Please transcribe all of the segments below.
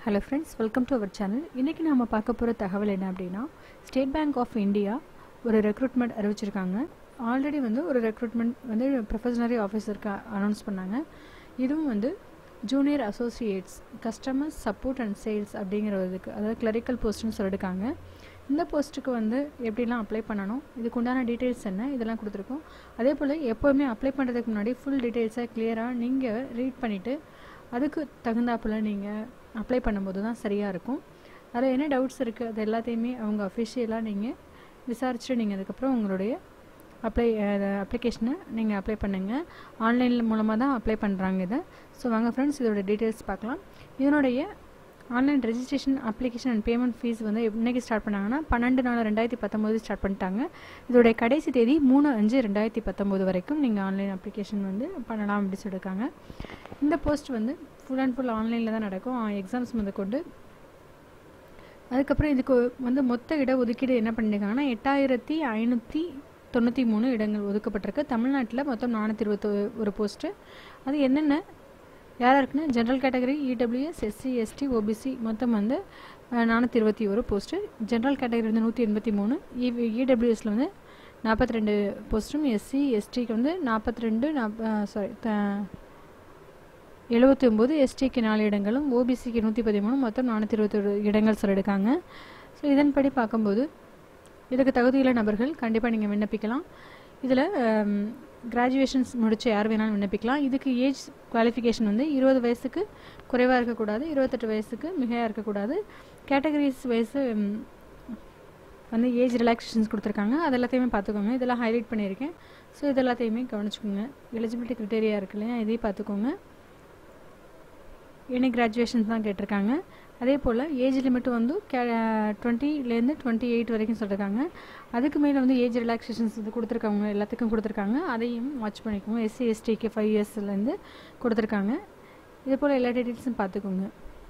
hello friends welcome to our channel இன்றைக்கி நம்ம பார்க்க போகிற தகவல் என்ன அப்படின்னா ஸ்டேட் பேங்க் ஆஃப் இந்தியா ஒரு ரெக்ரூட்மெண்ட் அறிவிச்சிருக்காங்க ஆல்ரெடி வந்து ஒரு ரெக்ரூட்மெண்ட் வந்து ப்ரொஃபஷனரி ஆஃபீஸருக்கு அனௌன்ஸ் பண்ணாங்க இதுவும் வந்து junior associates customer support and sales அப்படிங்கிற இதுக்கு அதாவது கிளரிக்கல் போஸ்ட்னு சொல்லியிருக்காங்க இந்த போஸ்ட்டுக்கு வந்து எப்படிலாம் அப்ளை பண்ணணும் இதுக்கு உண்டான டீட்டெயில்ஸ் என்ன இதெல்லாம் கொடுத்துருக்கோம் அதே போல் எப்போவுமே அப்ளை பண்ணுறதுக்கு முன்னாடி ஃபுல் டீட்டெயில்ஸை கிளியராக நீங்கள் ரீட் பண்ணிவிட்டு அதுக்கு தகுந்தாப்புல நீங்கள் அப்ளை பண்ணும்போது தான் சரியாக இருக்கும் அதில் என்ன டவுட்ஸ் இருக்குது அது எல்லாத்தையுமே அவங்க அஃபிஷியலாக நீங்கள் விசாரிச்சுட்டு நீங்கள் அதுக்கப்புறம் உங்களுடைய அப்ளை அப்ளிகேஷனை நீங்கள் அப்ளை பண்ணுங்கள் ஆன்லைனில் மூலமாக தான் அப்ளை பண்ணுறாங்க இதை ஸோ வாங்க ஃப்ரெண்ட்ஸ் இதோட டீட்டெயில்ஸ் பார்க்கலாம் இதனுடைய online registration application and payment fee வந்து இன்றைக்கி ஸ்டார்ட் பண்ணாங்கன்னா பன்னெண்டு நாலு ரெண்டாயிரத்தி பத்தொம்போது ஸ்டார்ட் பண்ணிட்டாங்க இதோடைய கடைசி தேதி மூணு அஞ்சு ரெண்டாயிரத்தி பத்தொம்போது வரைக்கும் நீங்கள் ஆன்லைன் அப்ளிகேஷன் வந்து பண்ணலாம் அப்படி சொல்லியிருக்காங்க இந்த போஸ்ட் வந்து ஃபுல் அண்ட் ஃபுல் ஆன்லைனில் தான் நடக்கும் எக்ஸாம்ஸ் முதற்கொண்டு அதுக்கப்புறம் இதுக்கு வந்து மொத்த இட ஒதுக்கீடு என்ன பண்ணியிருக்காங்கன்னா எட்டாயிரத்தி ஐநூற்றி தொண்ணூற்றி மூணு இடங்கள் ஒதுக்கப்பட்டிருக்கு தமிழ்நாட்டில் மொத்தம் நானூற்றி இருபத்தி ஒரு போஸ்ட்டு அது என்னென்ன யாராக இருக்குன்னா general category EWS SC ST OBC மொத்தம் வந்து நானூற்றி இருபத்தி ஒரு போஸ்ட்டு ஜென்ரல் கேட்டகரி வந்து நூற்றி எண்பத்தி மூணு இடபிள்யூஎஸில் வந்து நாற்பத்தி ரெண்டு போஸ்ட்டும் எஸ்சி எஸ்டிக்கு வந்து நாற்பத்தி ரெண்டு நாப் சாரி எழுபத்தி ஒம்பது எஸ்டிக்கு நாலு இடங்களும் ஓபிசிக்கு நூற்றி பதிமூணு மொத்தம் நானூற்றி இருபத்தொரு இடங்கள் சொல்லியிருக்காங்க ஸோ இதன்படி பார்க்கும்போது இதுக்கு தகுதியுள்ள நபர்கள் கண்டிப்பாக நீங்கள் விண்ணப்பிக்கலாம் இதில் கிராஜுவேஷன்ஸ் முடித்த யார் வேணாலும் விண்ணப்பிக்கலாம் இதுக்கு ஏஜ் குவாலிஃபிகேஷன் வந்து இருபது வயசுக்கு குறைவாக இருக்கக்கூடாது இருபத்தெட்டு வயசுக்கு மிகையாக இருக்கக்கூடாது கேட்டகரிஸ் வயசு வந்து ஏஜ் ரிலாக்ஸேஷன்ஸ் கொடுத்துருக்காங்க அது எல்லாத்தையுமே பார்த்துக்கோங்க இதெல்லாம் ஹைலைட் பண்ணியிருக்கேன் ஸோ இது எல்லாத்தையுமே கவனிச்சுக்கோங்க எலிஜிபிலிட்டி க்ரிட்டேரியா இருக்கு இல்லையா இதையும் பார்த்துக்கோங்க எனி கிராஜுவேஷன்ஸ் தான் கேட்டிருக்காங்க அதே போல் ஏஜ் லிமிட் வந்து கே டுவெண்ட்டிலேருந்து டுவெண்ட்டி எயிட் வரைக்கும் சொல்லியிருக்காங்க அதுக்கு மேலே வந்து ஏஜ் ரிலாக்ஸேஷன்ஸ் இது கொடுத்துருக்காங்க எல்லாத்துக்கும் கொடுத்துருக்காங்க அதையும் வாட்ச் பண்ணிக்கோங்க எஸ்சி எஸ்டிக்கு ஃபைவ் இயர்ஸ்லேருந்து கொடுத்துருக்காங்க இது போல் எல்லா டீட்டெயில்ஸும் பார்த்துக்கோங்க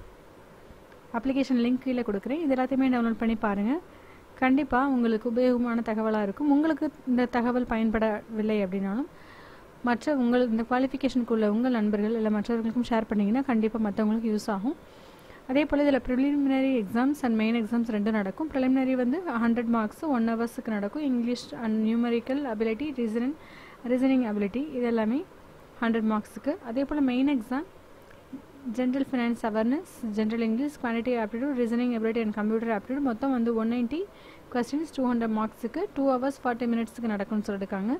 அப்ளிகேஷன் லிங்க் கீழே கொடுக்குறேன் இது எல்லாத்தையுமே டவுன்லோட் பண்ணி பாருங்கள் கண்டிப்பாக உங்களுக்கு உபயோகமான தகவலாக இருக்கும் உங்களுக்கு இந்த தகவல் பயன்படவில்லை அப்படின்னாலும் மற்ற உங்கள் இந்த குவாலிஃபிகேஷனுக்குள்ள உங்கள் நண்பர்கள் இல்லை மற்றவர்களுக்கும் ஷேர் பண்ணிங்கன்னா கண்டிப்பாக மற்றவங்களுக்கு யூஸ் ஆகும் அதே போல் இதில் preliminary exams and main exams ரெண்டும் நடக்கும் ப்ரிலிமினரி வந்து ஹண்ட்ரட் மார்க்ஸ் ஒன் ஹவர்ஸுக்கு நடக்கும் English and numerical ability reasoning reasoning ability இது எல்லாமே ஹண்ட்ரட் மார்க்ஸுக்கு அதே போல் main exam general finance awareness general English quantity aptitude reasoning ability and computer aptitude மொத்தம் வந்து one ninety questions two hundred மார்க்ஸுக்கு டூ ஹவர்ஸ் ஃபார்ட்டி மினிட்ஸுக்கு நடக்கும்னு சொல்லியிருக்காங்க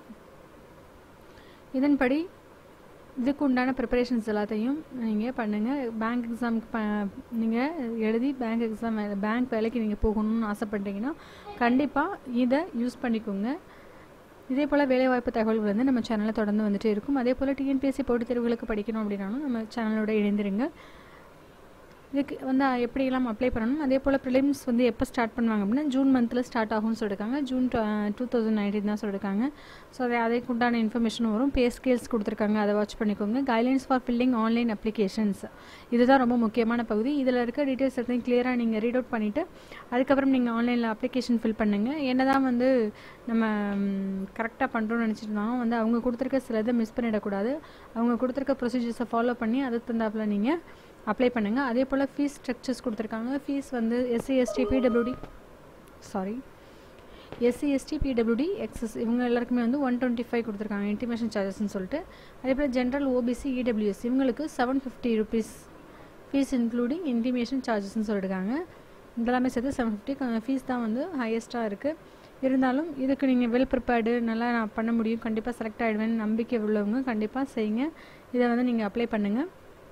இதன்படி இதுக்கு உண்டான ப்ரிப்பரேஷன்ஸ் எல்லாத்தையும் நீங்கள் பண்ணுங்கள் பேங்க் எக்ஸாமுக்கு ப நீங்கள் எழுதி பேங்க் எக்ஸாம் பேங்க் வேலைக்கு நீங்கள் போகணும்னு ஆசைப்பட்டீங்கன்னா கண்டிப்பாக இதை யூஸ் பண்ணிக்கோங்க இதே போல் வேலைவாய்ப்பு தகவல்கள் வந்து நம்ம சேனலில் தொடர்ந்து வந்துகிட்டே இருக்கும் அதே போல் டிஎன்பிஎஸ்சி போட்டித் தேர்வுகளுக்கு படிக்கணும் அப்படின்னாலும் நம்ம சேனலோட இணைந்திருங்க இதுக்கு வந்து எப்படியெல்லாம் அப்ளை பண்ணணும் அதே போல் ப்ரிலிம்ஸ் வந்து எப்போ ஸ்டார்ட் பண்ணுவாங்க அப்படின்னா ஜூன் மந்தில் ஸ்டார்ட் ஆகும்னு சொல்லியிருக்காங்க ஜூன் டூ தௌசண்ட் நைன்டீன் தான் சொல்லியிருக்காங்க ஸோ அதை அதுக்கு உண்டான இன்ஃபர்மேஷன் வரும் பே ஸ்கேல்ஸ் கொடுத்துருக்காங்க அதை வாட்ச் பண்ணிக்கோங்க guidelines for filling online applications இதுதான் ரொம்ப முக்கியமான பகுதி இதில் இருக்க டீட்டெயில்ஸ் எல்லாத்தையும் கிளியராக நீங்கள் ரீட் அவுட் பண்ணிவிட்டு அதுக்கப்புறம் நீங்கள் ஆன்லைனில் அப்ளிகேஷன் ஃபில் பண்ணுங்கள் என்ன தான் வந்து நம்ம கரெக்டாக பண்ணுறோம்னு நினச்சிட்டோம்னாலும் வந்து அவங்க கொடுத்துருக்க சில இதை மிஸ் பண்ணிடக்கூடாது அவங்க கொடுத்துருக்க ப்ரொசீஜர்ஸை ஃபாலோ பண்ணி அது தந்தாப்பில் நீங்கள் அப்ளை பண்ணுங்கள் அதே போல் ஃபீஸ் ஸ்ட்ரக்சர்ஸ் கொடுத்துருக்காங்க ஃபீஸ் வந்து SC ST PWD sorry SC ST PWD XS இவங்க எல்லாருக்குமே வந்து ஒன் டுவெண்ட்டி ஃபைவ் கொடுத்துருக்காங்க இன்டிமேஷன் சார்ஜஸ்ன்னு சொல்லிட்டு அதே போல் ஜென்ரல் ஓபிசி இடபிள்யூஎஸ் இவங்களுக்கு seven fifty rupees fee including intimation சார்ஜஸ்ன்னு சொல்லியிருக்காங்க இதெல்லாமே சேர்த்து செவன் ஃபிஃப்டி ஃபீஸ் தான் வந்து ஹையஸ்ட்டாக இருக்குது இருந்தாலும் இதுக்கு நீங்கள் வெல் ப்ரிப்பேர்டு நல்லா நான் பண்ண முடியும் கண்டிப்பாக செலக்ட் ஆகிடுவேன் நம்பிக்கை உள்ளவங்க கண்டிப்பாக செய்யுங்க இதை வந்து நீங்கள் அப்ளை பண்ணுங்கள்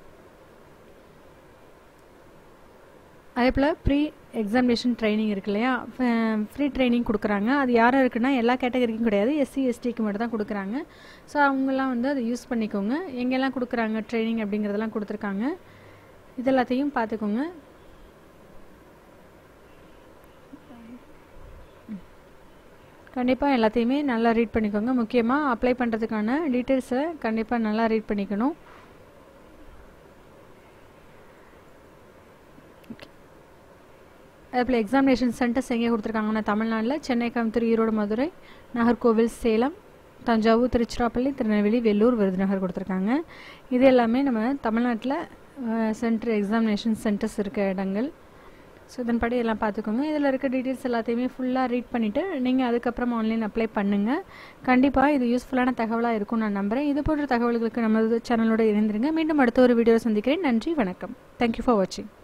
அதே போல் ப்ரீ எக்ஸாமினேஷன் ட்ரைனிங் இருக்கு இல்லையா ஃப்ரீ ட்ரைனிங் கொடுக்குறாங்க அது யாரும் இருக்குன்னா எல்லா கேட்டகரிக்கும் கிடையாது எஸ்சி எஸ்டிக்கு மட்டும் தான் கொடுக்குறாங்க ஸோ அவங்கெல்லாம் வந்து அதை யூஸ் பண்ணிக்கோங்க எங்கெல்லாம் கொடுக்குறாங்க ட்ரைனிங் அப்படிங்கிறதெல்லாம் கொடுத்துருக்காங்க இது எல்லாத்தையும் பார்த்துக்கோங்க கண்டிப்பாக எல்லாத்தையுமே நல்லா ரீட் பண்ணிக்கோங்க முக்கியமாக அப்ளை பண்ணுறதுக்கான டீட்டெயில்ஸை கண்டிப்பாக நல்லா ரீட் பண்ணிக்கணும் அதேபோல் எக்ஸாமினேஷன் சென்டர்ஸ் எங்கே கொடுத்துருக்காங்கன்னா தமிழ்நாட்டில் சென்னை கோயம்புத்தூர் ஈரோடு மதுரை நாகர்கோவில் சேலம் தஞ்சாவூர் திருச்சிராப்பள்ளி திருநெல்வேலி வெள்ளூர் விருதுநகர் கொடுத்துருக்காங்க இது எல்லாமே நம்ம தமிழ்நாட்டில் சென்டர் எக்ஸாமினேஷன் சென்டர்ஸ் இருக்க இடங்கள் ஸோ இதன்படி எல்லாம் பார்த்துக்கோங்க இதில் இருக்க டீட்டெயில்ஸ் எல்லாத்தையுமே ஃபுல்லாக ரீட் பண்ணிவிட்டு நீங்கள் அதுக்கப்புறம் ஆன்லைன் அப்ளை பண்ணுங்கள் கண்டிப்பாக இது யூஸ்ஃபுல்லான தகவலாக இருக்கும் நான் நம்புகிறேன் இது போன்ற தகவல்களுக்கு நமது சேனலோட இணைந்திருங்க மீண்டும் அடுத்த ஒரு வீடியோ சந்திக்கிறேன் நன்றி வணக்கம் தேங்க்யூ ஃபார் வாட்சிங்